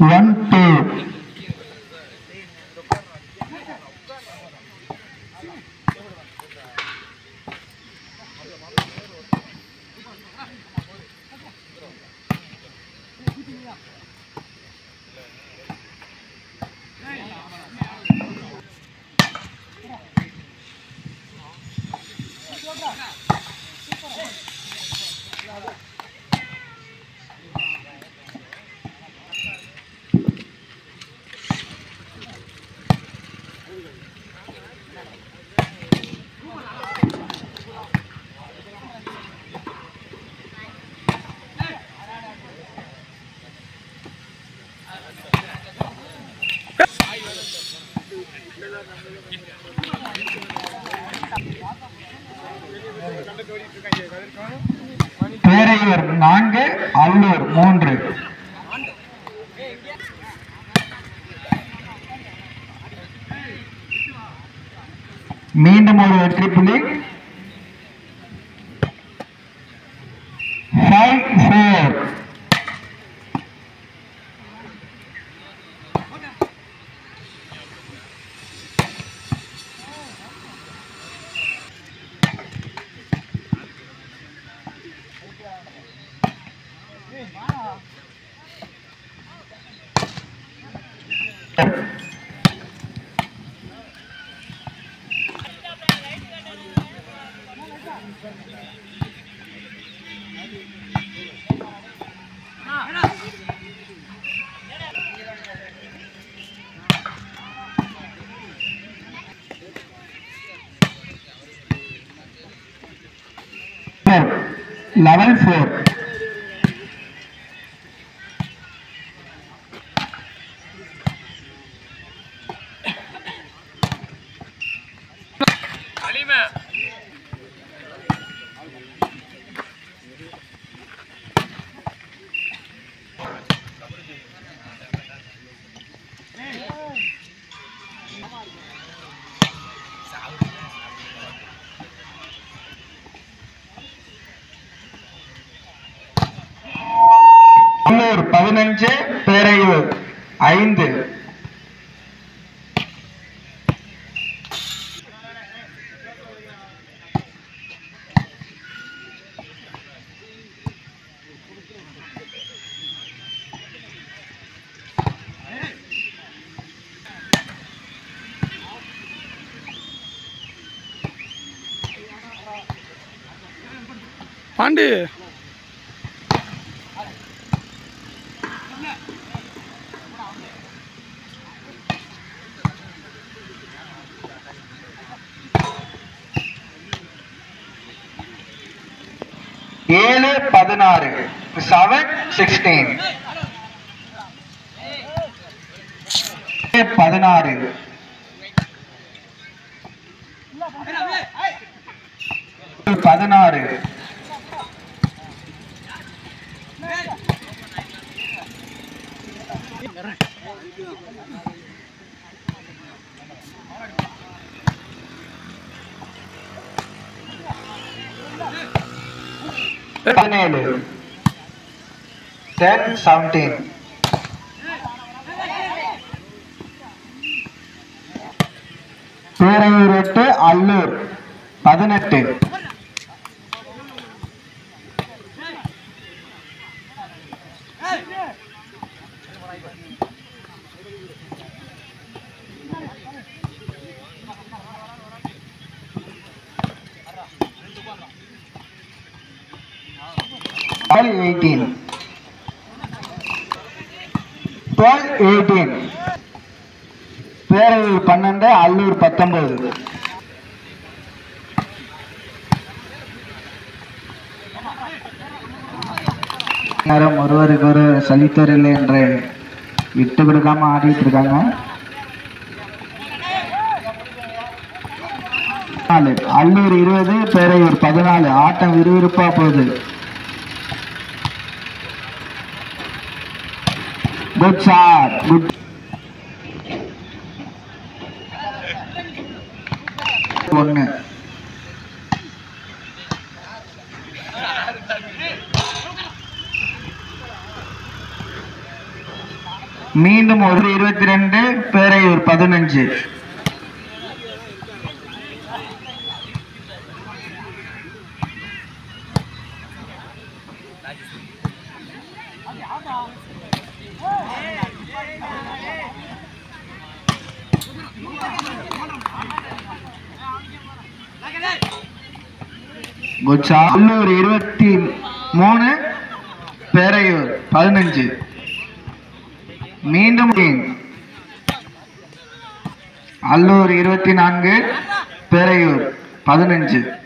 one two Peraiyur நான்கு அல்லூர் மூன்று மீண்டும் ஒரு வெற்றி புள்ளி ஃபைவ் ஃபோர் லெவல் ஃபோர் உள்ளூர் பதினஞ்சு பேரையூர் ஐந்து பாண்டி ஏழு பதினாறு செவன் சிக்ஸ்டீன் பதினாறு பதினாறு பதினேழு டென் செவன்டீன் பேரையூர் எட்டு அல்லூர் பதினெட்டு twelve eighteen twelve eighteen Peraiyur பன்னெண்டு அல்லூர் பத்தொன்பது நேரம் ஒருவருக்கு ஒரு சலித்தரில்லை என்று விட்டு கொடுக்காம ஆடிட்டு இருக்காங்க நாலு அல்லூர் இருபது பேரையூர் பதினாலு ஆட்டம் விறுவிறுப்பா போகுது குட் ஷாட் குட் ஒன்று மீண்டும் ஒரு இருபத்தி ரெண்டு பேரையூர் பதினஞ்சு குட் ஷாட் உள்ளூர் இருபத்தி மூணு பேரையூர் பதினஞ்சு மீண்டும் அல்லூர் இருபத்தி நான்கு பேரையூர் பதினஞ்சு